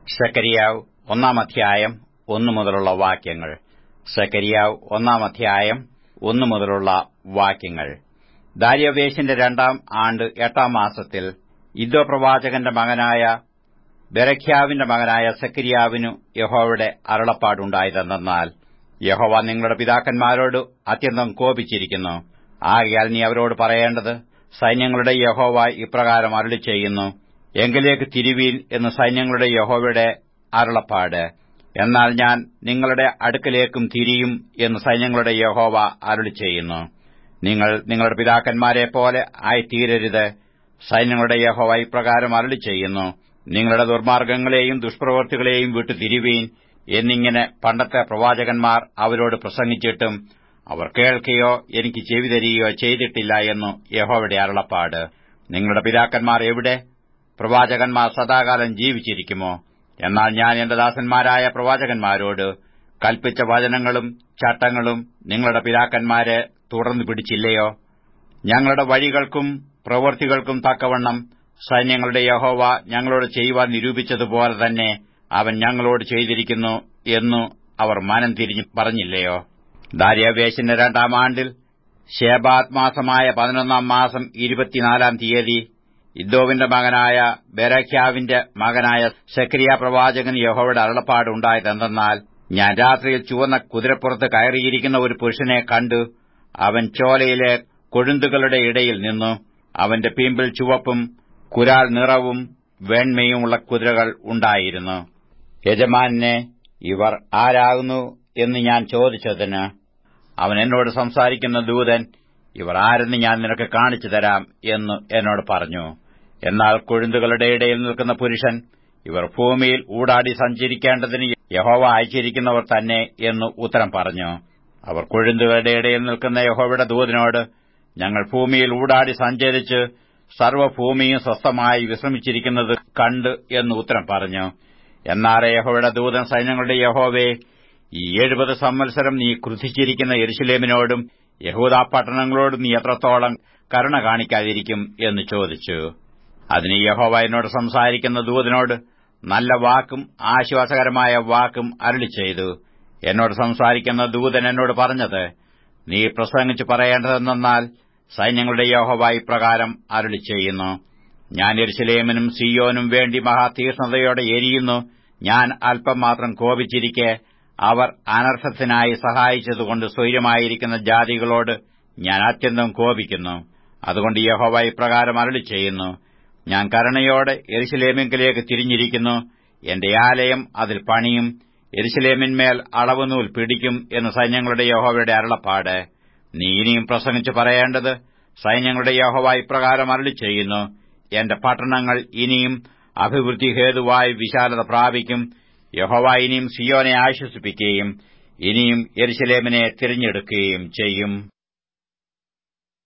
സെക്കരിയാവ് ഒന്നാം അധ്യായം ഒന്നു മുതലുള്ള വാക്യങ്ങൾ സെക്കരിയാവ് ഒന്നാം അധ്യായം ഒന്നു മുതലുള്ള വാക്യങ്ങൾ ദാര്യവേശിന്റെ രണ്ടാം ആണ്ട് എട്ടാം മാസത്തിൽ ഇദ്ദോ പ്രവാചകന്റെ മകനായ ബെരഖ്യാവിന്റെ മകനായ സെക്കരിയാവിനു യഹോവയുടെ അരുളപ്പാടുണ്ടായതെന്നാൽ യഹോവ നിങ്ങളുടെ പിതാക്കന്മാരോട് അത്യന്തം കോപിച്ചിരിക്കുന്നു ആകയാൽ നീ അവരോട് പറയേണ്ടത് സൈന്യങ്ങളുടെ യഹോവ ഇപ്രകാരം അരുളി ചെയ്യുന്നു എങ്കിലേക്ക് തിരുവീൻ എന്ന് സൈന്യങ്ങളുടെ യഹോവയുടെ അരുളപ്പാട് എന്നാൽ ഞാൻ നിങ്ങളുടെ അടുക്കലേക്കും തിരിയും എന്ന് സൈന്യങ്ങളുടെ യഹോവ അരുളി ചെയ്യുന്നു നിങ്ങൾ നിങ്ങളുടെ പിതാക്കന്മാരെ പോലെ ആയിത്തീരരുത് സൈന്യങ്ങളുടെ യഹോവ ഇപ്രകാരം അരുളി ചെയ്യുന്നു നിങ്ങളുടെ ദുർമാർഗങ്ങളെയും ദുഷ്പ്രവൃത്തികളെയും വിട്ടു തിരുവീൻ എന്നിങ്ങനെ പണ്ടത്തെ പ്രവാചകന്മാർ അവരോട് പ്രസംഗിച്ചിട്ടും അവർ കേൾക്കുകയോ എനിക്ക് ചെവി തരികയോ ചെയ്തിട്ടില്ല എന്നു യഹോവയുടെ അരുളപ്പാട് നിങ്ങളുടെ പിതാക്കന്മാർ എവിടെ പ്രവാചകന്മാർ സദാകാലം ജീവിച്ചിരിക്കുമോ എന്നാൽ ഞാൻ എന്റെ ദാസന്മാരായ പ്രവാചകന്മാരോട് കൽപ്പിച്ച വചനങ്ങളും ചട്ടങ്ങളും നിങ്ങളുടെ പിതാക്കന്മാരെ തുടർന്നു പിടിച്ചില്ലയോ ഞങ്ങളുടെ വഴികൾക്കും പ്രവൃത്തികൾക്കും തക്കവണ്ണം സൈന്യങ്ങളുടെ യഹോവ ഞങ്ങളോട് ചെയ്യുവാൻ നിരൂപിച്ചതുപോലെ തന്നെ അവൻ ഞങ്ങളോട് ചെയ്തിരിക്കുന്നു എന്നു അവർ മനം തിരിഞ്ഞു പറഞ്ഞില്ലയോ ദാര്യാവേശിന്റെ രണ്ടാം ആണ്ടിൽ ഷേബാത് മാസമായ പതിനൊന്നാം മാസം ഇരുപത്തിനാലാം തീയതി ഇദ്ദോവിന്റെ മകനായ ബെരഖ്യാവിന്റെ മകനായ സെക്രിയ പ്രവാചകൻ യഹോവയുടെ അരുളപ്പാടുണ്ടായതെന്തെന്നാൽ ഞാൻ രാത്രിയിൽ ചുവന്ന കുതിരപ്പുറത്ത് കയറിയിരിക്കുന്ന ഒരു പുരുഷനെ കണ്ടു അവൻ ചോലയിലെ കൊഴുന്തുകളുടെ ഇടയിൽ നിന്നു അവന്റെ പീമ്പിൽ ചുവപ്പും കുരാൽ നിറവും വെണ്മയുമുള്ള കുതിരകൾ ഉണ്ടായിരുന്നു യജമാനെ ഇവർ ആരാകുന്നു എന്ന് ഞാൻ ചോദിച്ചതിന് അവൻ എന്നോട് സംസാരിക്കുന്ന ദൂതൻ ഇവർ ആരെന്ന് ഞാൻ നിനക്ക് കാണിച്ചു തരാം എന്ന് എന്നോട് പറഞ്ഞു എന്നാൽ കൊഴുന്തുകളുടെ ഇടയിൽ നിൽക്കുന്ന പുരുഷൻ ഇവർ ഭൂമിയിൽ ഊടാടി സഞ്ചരിക്കേണ്ടതിന് യഹോവ അയച്ചിരിക്കുന്നവർ തന്നെ എന്ന് ഉത്തരം പറഞ്ഞു അവർ കൊഴുന്തുകളുടെ ഇടയിൽ നിൽക്കുന്ന യഹോവയുടെ ദൂതനോട് ഞങ്ങൾ ഭൂമിയിൽ ഊടാടി സഞ്ചരിച്ച് സർവ്വഭൂമിയും സ്വസ്ഥമായി വിശ്രമിച്ചിരിക്കുന്നത് കണ്ട് എന്ന് ഉത്തരം പറഞ്ഞു എന്നാറെ യഹോവയുടെ ദൂതൻ സൈന്യങ്ങളുടെ യഹോവേ ഈ എഴുപത് സംവത്സരം നീ ക്രുദ്ധിച്ചിരിക്കുന്ന എരുശലേമിനോടും യഹൂദ പട്ടണങ്ങളോടും നീ എത്രത്തോളം കരുണ കാണിക്കാതിരിക്കും എന്ന് ചോദിച്ചു അതിന് യഹോവ എന്നോട് സംസാരിക്കുന്ന ദൂതനോട് നല്ല വാക്കും ആശ്വാസകരമായ വാക്കും അരളി ചെയ്തു എന്നോട് സംസാരിക്കുന്ന ദൂതൻ എന്നോട് പറഞ്ഞത് നീ പ്രസംഗിച്ച് പറയേണ്ടതെന്നാൽ സൈന്യങ്ങളുടെ യഹോവ ഇപ്രകാരം അരളി ചെയ്യുന്നു ഞാൻ എരുശലേമിനും സിയോനും വേണ്ടി മഹാതീഷ്ണതയോടെ എരിയുന്നു ഞാൻ അല്പം മാത്രം കോപിച്ചിരിക്കെ അവർ അനർത്ഥത്തിനായി സഹായിച്ചതുകൊണ്ട് സ്വൈര്യമായിരിക്കുന്ന ജാതികളോട് ഞാൻ അത്യന്തം കോപിക്കുന്നു അതുകൊണ്ട് യഹോവ ഇപ്രകാരം അരളി ചെയ്യുന്നു ഞാൻ കരുണയോടെ എരുശലേമിങ്കിലേക്ക് തിരിഞ്ഞിരിക്കുന്നു എന്റെ ആലയം അതിൽ പണിയും എരുശലേമിന്മേൽ അളവുനൂൽ പിടിക്കും എന്ന് സൈന്യങ്ങളുടെ യഹോവയുടെ അരുളപ്പാട് നീ ഇനിയും പ്രസംഗിച്ച് പറയേണ്ടത് സൈന്യങ്ങളുടെ യഹോവ ഇപ്രകാരം അരളി ചെയ്യുന്നു എന്റെ പട്ടണങ്ങൾ ഇനിയും അഭിവൃദ്ധി ഹേതുവായി വിശാലത പ്രാപിക്കും യഹോവ ഇനിയും സിയോനെ ആശ്വസിപ്പിക്കുകയും ഇനിയും എരുശലേമിനെ തിരഞ്ഞെടുക്കുകയും ചെയ്യും